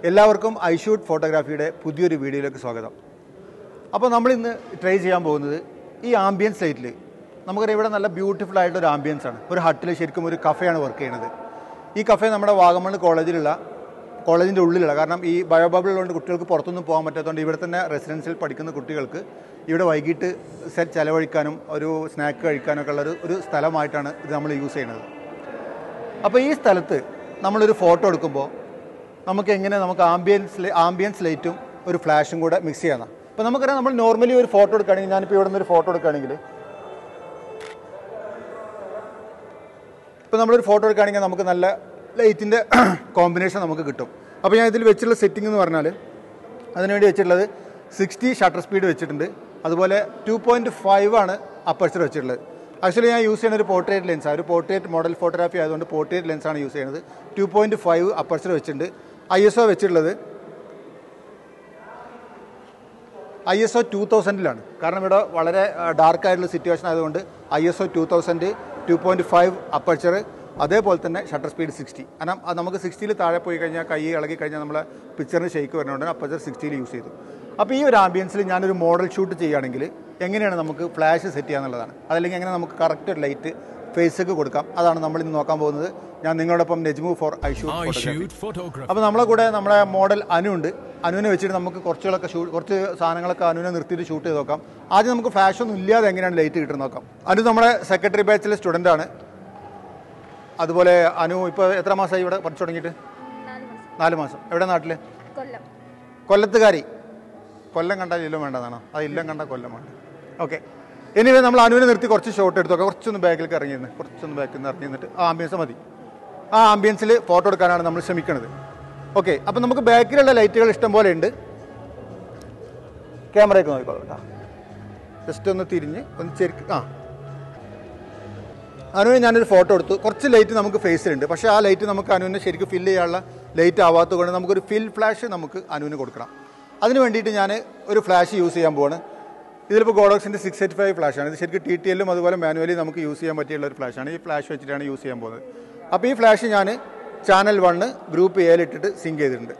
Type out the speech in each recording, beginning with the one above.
എല്ലാവർക്കും ഐഷൂട്ട് ഫോട്ടോഗ്രാഫിയുടെ പുതിയൊരു വീഡിയോയിലേക്ക് സ്വാഗതം അപ്പോൾ നമ്മൾ ഇന്ന് ട്രൈ ചെയ്യാൻ പോകുന്നത് ഈ ആംബിയൻസ് ലൈറ്റിൽ നമുക്കറിയാം ഇവിടെ നല്ല ബ്യൂട്ടിഫുൾ ആയിട്ടുള്ള ഒരു ആംബിയൻസ് ആണ് ഒരു ഹട്ടിൽ ശരിക്കും ഒരു കഫേയാണ് വർക്ക് ചെയ്യുന്നത് ഈ കഫേ നമ്മുടെ വാഗമൺ കോളേജിലുള്ള കോളേജിൻ്റെ ഉള്ളിലുള്ള കാരണം ഈ ബയോബബിൾ ഉള്ളതുകൊണ്ട് കുട്ടികൾക്ക് പുറത്തൊന്നും പോകാൻ പറ്റാത്തതുകൊണ്ട് ഇവിടെ തന്നെ റെസിഡൻസിൽ പഠിക്കുന്ന കുട്ടികൾക്ക് ഇവിടെ വൈകിട്ട് സെറ്റ് ചെലവഴിക്കാനും ഒരു സ്നാക്ക് കഴിക്കാനൊക്കെ ഉള്ള ഒരു ഒരു സ്ഥലമായിട്ടാണ് ഇത് നമ്മൾ യൂസ് ചെയ്യുന്നത് അപ്പോൾ ഈ സ്ഥലത്ത് നമ്മളൊരു ഫോട്ടോ എടുക്കുമ്പോൾ നമുക്ക് എങ്ങനെ നമുക്ക് ആംബിയൻസ് ആംബിയൻസ് ലൈറ്റും ഒരു ഫ്ലാഷും കൂടെ മിക്സ് ചെയ്യാം അപ്പോൾ നമുക്കറിയാം നമ്മൾ നോർമലി ഒരു ഫോട്ടോ എടുക്കുകയാണെങ്കിൽ ഞാനിപ്പോൾ ഇവിടെ നിന്ന് ഒരു ഫോട്ടോ എടുക്കുകയാണെങ്കിൽ ഇപ്പോൾ നമ്മളൊരു ഫോട്ടോ എടുക്കുകയാണെങ്കിൽ നമുക്ക് നല്ല ലൈറ്റിൻ്റെ കോമ്പിനേഷൻ നമുക്ക് കിട്ടും അപ്പോൾ ഞാൻ ഇതിൽ വെച്ചിട്ടുള്ള സെറ്റിംഗ് എന്ന് പറഞ്ഞാൽ അതിനുവേണ്ടി വെച്ചിട്ടുള്ളത് സിക്സ്റ്റി ഷട്ടർ സ്പീഡ് വെച്ചിട്ടുണ്ട് അതുപോലെ ടു പോയിൻറ്റ് ഫൈവ് ആണ് അപ്പർച്ചർ വെച്ചിട്ടുള്ളത് ആക്ച്വലി ഞാൻ യൂസ് ചെയ്യുന്ന ഒരു പോർട്രേറ്റ് ലെൻസാണ് ഒരു പോർട്രേറ്റ് മോഡൽ ഫോട്ടോഗ്രാഫി ആയതുകൊണ്ട് പോർട്രേറ്റ് ലെൻസാണ് യൂസ് ചെയ്യുന്നത് ടു പോയിൻറ്റ് ഫൈവ് അപ്പർച്ചർ വെച്ചിട്ടുണ്ട് ഐ എസ് ഒ വെച്ചിട്ടുള്ളത് ഐ എസ് ഒ ടു തൗസൻഡിലാണ് കാരണം ഇവിടെ വളരെ ഡാർക്ക് ആയിട്ടുള്ള സിറ്റുവേഷൻ ആയതുകൊണ്ട് I S O two thousand two point five aperture അതേപോലെ തന്നെ ഷട്ടർ സ്പീഡ് സിക്സ്റ്റി കാരണം അത് നമുക്ക് സിക്സ്റ്റിയിൽ താഴെ പോയി കഴിഞ്ഞാൽ കൈ ഇളകി കഴിഞ്ഞാൽ നമ്മളെ പിക്ചറിന് ഷെയ്ക്ക് വരുന്നതുകൊണ്ട് അപ്പർച്ചർ സിക്സ്റ്റിയിൽ യൂസ് ചെയ്തു അപ്പോൾ ഈ ഒരു ആംബിയൻസിൽ ഞാനൊരു മോഡൽ ഷൂട്ട് ചെയ്യുകയാണെങ്കിൽ എങ്ങനെയാണ് നമുക്ക് ഫ്ലാഷ് സെറ്റ് ചെയ്യാന്നുള്ളതാണ് അതല്ലെങ്കിൽ എങ്ങനെ നമുക്ക് കറക്റ്റ് ലൈറ്റ് ഫേസൊക്കെ കൊടുക്കാം അതാണ് നമ്മൾ ഇന്ന് നോക്കാൻ പോകുന്നത് ഞാൻ നിങ്ങളോടൊപ്പം Nejmu for I shoot I photography shoot photography. അപ്പോൾ നമ്മളെ കൂടെ നമ്മുടെ മോഡൽ അനു ഉണ്ട് അനുവിനെ വെച്ചിട്ട് നമുക്ക് കുറച്ചുകളൊക്കെ ഷൂട്ട് കുറച്ച് സാധനങ്ങളൊക്കെ അനുവിനെ നിർത്തിയിട്ട് ഷൂട്ട് ചെയ്ത് നോക്കാം ആദ്യം നമുക്ക് ഫ്ലാഷ് ഒന്നും ഇല്ലാതെ എങ്ങനെയാണ് ലൈറ്റ് കിട്ടുന്നത് നോക്കാം അനു നമ്മുടെ സെക്രട്ടറി ബാച്ചിലെ സ്റ്റുഡൻ്റ് ആണ് അതുപോലെ അനു ഇപ്പോൾ എത്ര മാസമായി ഇവിടെ പഠിച്ചു തുടങ്ങിയിട്ട് നാല് മാസം നാല് മാസം എവിടെ നാട്ടിൽ കൊല്ലം കൊല്ലത്തുകാരി കൊല്ലം കണ്ടാൽ ഇല്ലം വേണ്ടതാണോ അത് ഇല്ലം കണ്ടാൽ കൊല്ലം വേണ്ട ഓക്കെ എനിവേ നമ്മൾ അനുവിനെ നിർത്തി കുറച്ച് ഷോട്ട് എടുത്തു നോക്കാം കുറച്ചൊന്ന് ബാക്കിലേക്ക് ഇറങ്ങിയിരുന്നു കുറച്ചൊന്ന് ബാക്കിൽ നിന്ന് ഇറങ്ങി നിന്നിട്ട് ആ ആംബിയൻസ് മതി ആ ആംബിയൻസിൽ ഫോട്ടോ എടുക്കാനാണ് നമ്മൾ ശ്രമിക്കുന്നത് ഓക്കെ അപ്പം നമുക്ക് ബാക്കിലുള്ള ലൈറ്റുകൾ ഇഷ്ടം പോലെ ഉണ്ട് ക്യാമറയൊക്കെ നോക്കിക്കോളൂ കേട്ടോ ജസ്റ്റ് ഒന്ന് തിരിഞ്ഞ് ഒന്ന് ചെരുക്ക് ആ അനുവിന് ഞാനൊരു ഫോട്ടോ എടുത്തു കുറച്ച് ലൈറ്റ് നമുക്ക് ഫേസിലുണ്ട് പക്ഷേ ആ ലൈറ്റ് നമുക്ക് അനുവിനെ ശരിക്കും ഫില്ല് ചെയ്യാനുള്ള ലൈറ്റ് ആവാത്തത് കൊണ്ട് നമുക്കൊരു ഫിൽ ഫ്ലാഷ് നമുക്ക് അനുവിന് കൊടുക്കണം അതിന് വേണ്ടിയിട്ട് ഞാൻ ഒരു ഫ്ലാഷ് യൂസ് ചെയ്യാൻ പോവാണ് ഇതിലിപ്പോൾ ഗോഡോക്സിൻ്റെ സിക്സ് എയ്റ്റ് ഫൈവ് ഫ്ലാഷാണ് ഇത് ശരിക്കും ടി ടി എല്ലും അതുപോലെ മാനുവലി നമുക്ക് യൂസ് ചെയ്യാൻ പറ്റിയുള്ള ഒരു ഫ്ലാഷാണ് ഈ ഫ്ലാഷ് വെച്ചിട്ടാണ് യൂസ് ചെയ്യാൻ പോകുന്നത് അപ്പോൾ ഈ ഫ്ലാഷ് ഞാൻ ചാനൽ വണ്ണ് ഗ്രൂപ്പ് എയിലിട്ടിട്ട് സിങ്ക് ചെയ്തിട്ടുണ്ട്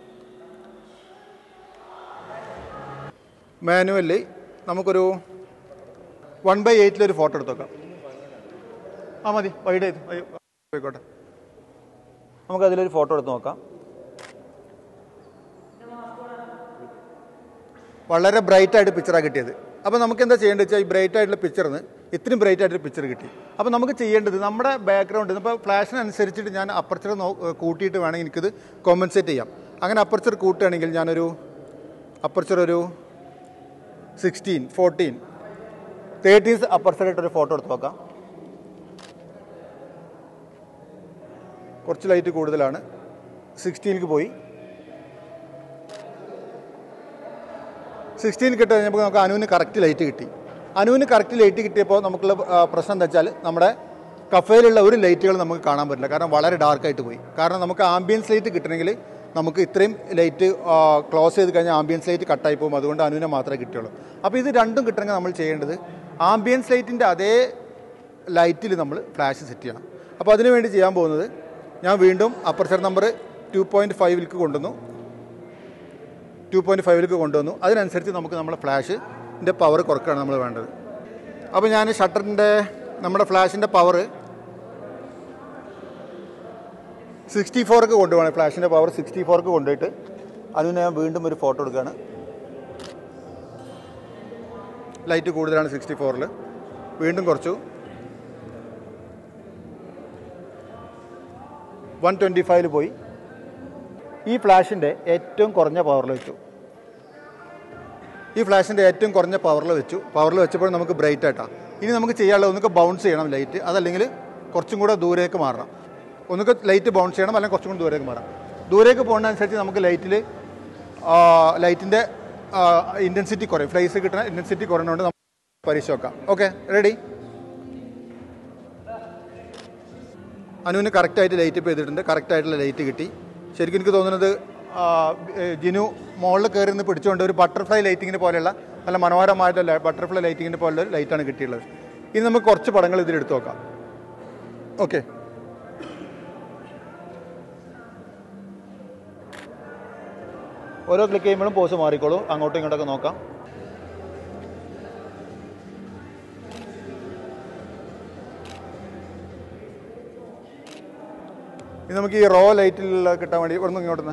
മാനുവലി നമുക്കൊരു വൺ ബൈ എയ്റ്റിലൊരു ഫോട്ടോ എടുത്ത് നോക്കാം ആ മതി വൈഡ് ചെയ്ത് ആയിക്കോട്ടെ നമുക്ക് അതിലൊരു ഫോട്ടോ എടുത്ത് നോക്കാം വളരെ ബ്രൈറ്റ് ആയിട്ട് പിക്ചറാണ് കിട്ടിയത് അപ്പോൾ നമുക്ക് എന്താ ചെയ്യേണ്ടത് വെച്ചാൽ ഈ ബ്രൈറ്റ് ആയിട്ടുള്ള പിക്ചറിന് ഇത്രയും ബ്രൈറ്റ് ആയിട്ട് പിക്ചർ കിട്ടി അപ്പോൾ നമുക്ക് ചെയ്യേണ്ടത് നമ്മുടെ ബാക്ക്ഗ്രൗണ്ട് ഇപ്പോൾ ഫ്ലാഷിനനുസരിച്ചിട്ട് ഞാൻ അപ്പർച്ചർ നോ കൂട്ടിയിട്ട് വേണമെങ്കിൽ എനിക്കിത് കോമ്പൻസേറ്റ് ചെയ്യാം അങ്ങനെ അപ്പർച്ചർ കൂട്ടുകയാണെങ്കിൽ ഞാനൊരു അപ്പർച്ചർ ഒരു സിക്സ്റ്റീൻ ഫോർട്ടീൻ തേർട്ടീൻസ് അപ്പർച്ചറായിട്ടൊരു ഫോട്ടോ എടുത്ത് നോക്കാം കുറച്ച് ലൈറ്റ് കൂടുതലാണ് സിക്സ്റ്റീനിലേക്ക് പോയി സിക്സ്റ്റീൻ കിട്ടി കഴിഞ്ഞപ്പോൾ നമുക്ക് അനുവിന് കറക്റ്റ് ലൈറ്റ് കിട്ടി അനുവിന് കറക്റ്റ് ലൈറ്റ് കിട്ടിയപ്പോൾ നമുക്കുള്ള ആ, പ്രശ്നം എന്താ വെച്ചാൽ നമ്മുടെ കഫേയിലുള്ള ഒരു ലൈറ്റുകൾ നമുക്ക് കാണാൻ പറ്റില്ല കാരണം വളരെ ഡാർക്കായിട്ട് പോയി കാരണം നമുക്ക് ആംബിയൻസ് ലൈറ്റ് കിട്ടണമെങ്കിൽ നമുക്ക് ഇത്രയും ലൈറ്റ് ക്ലോസ് ചെയ്ത് കഴിഞ്ഞാൽ ആംബിയൻസ് ലൈറ്റ് കട്ടായി പോകും അതുകൊണ്ട് അനുവിനെ മാത്രമേ കിട്ടുള്ളൂ അപ്പോൾ ഇത് രണ്ടും കിട്ടണമെങ്കിൽ നമ്മൾ ചെയ്യേണ്ടത് ആംബിയൻസ് ലൈറ്റിൻ്റെ അതേ ലൈറ്റിൽ നമ്മൾ ഫ്ലാഷ് സെറ്റ് ചെയ്യണം അപ്പോൾ അതിനു വേണ്ടി ചെയ്യാൻ പോകുന്നത് ഞാൻ വീണ്ടും അപ്പർച്ചർ നമ്പർ ടു പോയിൻറ്റ് ഫൈവിലേക്ക് കൊണ്ടുവന്നു ടു പോയിൻറ്റ് ഫൈവിലേക്ക് കൊണ്ടുവന്നു അതിനനുസരിച്ച് നമുക്ക് നമ്മുടെ ഫ്ലാഷിൻ്റെ പവർ കുറക്കുകയാണ് നമ്മൾ വേണ്ടത് അപ്പോൾ ഞാൻ ഷട്ടറിൻ്റെ നമ്മുടെ ഫ്ലാഷിൻ്റെ പവർ സിക്സ്റ്റി ഫോർക്ക് കൊണ്ടുപോകണം ഫ്ലാഷിൻ്റെ പവർ സിക്സ്റ്റി ഫോർക്ക് കൊണ്ടുപോയിട്ട് അതിന് ഞാൻ വീണ്ടും ഒരു ഫോട്ടോ എടുക്കുകയാണ് ലൈറ്റ് കൂടുതലാണ് സിക്സ്റ്റി ഫോറിൽ വീണ്ടും കുറച്ചു വൺ ട്വൻറ്റി ഫൈവിൽ പോയി ഈ ഫ്ലാഷിൻ്റെ ഏറ്റവും കുറഞ്ഞ പവറിൽ വെച്ചു ഈ ഫ്ലാഷിൻ്റെ ഏറ്റവും കുറഞ്ഞ പവറിൽ വെച്ചു പവറിൽ വെച്ചപ്പോൾ നമുക്ക് ബ്രൈറ്റ് ആയിട്ടാണ് ഇനി നമുക്ക് ചെയ്യാനുള്ളത് ഒന്നുകിൽ ബൗൺസ് ചെയ്യണം ലൈറ്റ് അതല്ലെങ്കിൽ കുറച്ചും കൂടെ ദൂരേക്ക് മാറണം ഒന്നുകിൽ ലൈറ്റ് ബൗൺസ് ചെയ്യണം അല്ലെങ്കിൽ കുറച്ചും കൂടി ദൂരേക്ക് മാറാം ദൂരേക്ക് പോകുന്നതനുസരിച്ച് നമുക്ക് ലൈറ്റിൽ ലൈറ്റിൻ്റെ ഇൻറ്റൻസിറ്റി കുറയും ഫ്ലൈസ് കിട്ടുന്ന ഇൻറ്റൻസിറ്റി കുറയുന്നതുകൊണ്ട് നമുക്ക് പരീക്ഷ വെക്കാം ഓക്കെ റെഡി അനുവിന് കറക്റ്റായിട്ട് ലൈറ്റ് ഇപ്പോൾ ചെയ്തിട്ടുണ്ട് കറക്റ്റായിട്ടുള്ള ലൈറ്റ് കിട്ടി ശരിക്കും എനിക്ക് തോന്നുന്നത് ആ, ഏ, ജിനു മുകളിൽ കയറി നിന്ന് പിടിച്ചുകൊണ്ട് ഒരു ബട്ടർഫ്ലൈ ലൈറ്റിങ്ങിന് പോലെയുള്ള നല്ല മനോഹരമായിട്ടുള്ള ബട്ടർഫ്ലൈ ലൈറ്റിങ്ങിന് പോലുള്ള ഒരു ലൈറ്റാണ് കിട്ടിയുള്ളത് ഇനി നമുക്ക് കുറച്ച് പടങ്ങൾ ഇതിലെടുത്ത് നോക്കാം ഓക്കെ ഓരോ ക്ലിക്ക് ചെയ്യുമ്പോഴും പോസ് മാറിക്കോളും അങ്ങോട്ടും ഇങ്ങോട്ടൊക്കെ നോക്കാം ഇത് നമുക്ക് ഈ റോ ലൈറ്റിലുള്ള കിട്ടാൻ വേണ്ടി ഇവിടെ നിന്ന് ഇങ്ങോട്ട്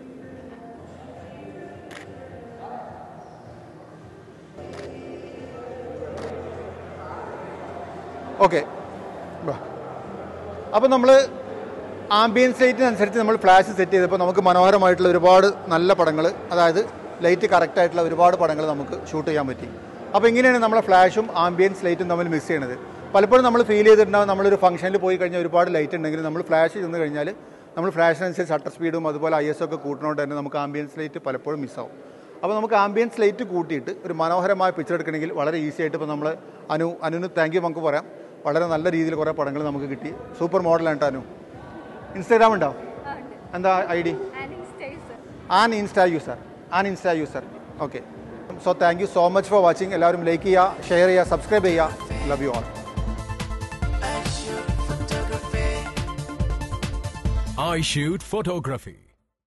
ഓക്കെ അപ്പോൾ നമ്മൾ ആംബിയൻസ് ലൈറ്റിനനുസരിച്ച് നമ്മൾ ഫ്ലാഷ് സെറ്റ് ചെയ്തപ്പോൾ നമുക്ക് മനോഹരമായിട്ടുള്ള ഒരുപാട് നല്ല പടങ്ങൾ അതായത് ലൈറ്റ് കറക്റ്റ് ആയിട്ടുള്ള ഒരുപാട് പടങ്ങൾ നമുക്ക് ഷൂട്ട് ചെയ്യാൻ പറ്റി അപ്പോൾ ഇങ്ങനെയാണ് നമ്മളെ ഫ്ലാഷും ആംബിയൻസ് ലൈറ്റും തമ്മിൽ മിസ് ചെയ്യണത് പലപ്പോഴും നമ്മൾ ഫീൽ ചെയ്തിട്ടുണ്ടാവും നമ്മളൊരു ഫംഗ്ഷനിൽ പോയി കഴിഞ്ഞാൽ ഒരുപാട് ലൈറ്റ് ഉണ്ടെങ്കിൽ നമ്മൾ ഫ്ലാഷ് ചെന്ന് കഴിഞ്ഞാൽ നമ്മൾ ഫ്ലാഷിനനുസരിച്ച് ഷട്ടർ സ്പീഡും അതുപോലെ ഐ എസ് ഒക്കെ കൂട്ടുന്നതുകൊണ്ട് തന്നെ നമുക്ക് ആംബിയൻസ് ലൈറ്റ് പലപ്പോഴും മിസ്സാവും അപ്പോൾ നമുക്ക് ആംബിയൻസ് ലൈറ്റ് കൂട്ടിയിട്ട് ഒരു മനോഹരമായ പിക്ചർ എടുക്കണമെങ്കിൽ വളരെ ഈസി ആയിട്ട് ഇപ്പോൾ നമ്മൾ അനു അനുവിന് താങ്ക് യു നമുക്ക് പറയാം വളരെ നല്ല രീതിയിൽ കുറേ പടങ്ങൾ നമുക്ക് കിട്ടി സൂപ്പർ മോഡലാണ് കേട്ടോ അനു ഇൻസ്റ്റാഗ്രാം ഉണ്ടോ എന്താ I D an insta user an insta user okay so thank you so much for watching എല്ലാവരും ലൈക്ക് ചെയ്യുക ഷെയർ ചെയ്യുക സബ്സ്ക്രൈബ് ചെയ്യുക love you all I shoot photography.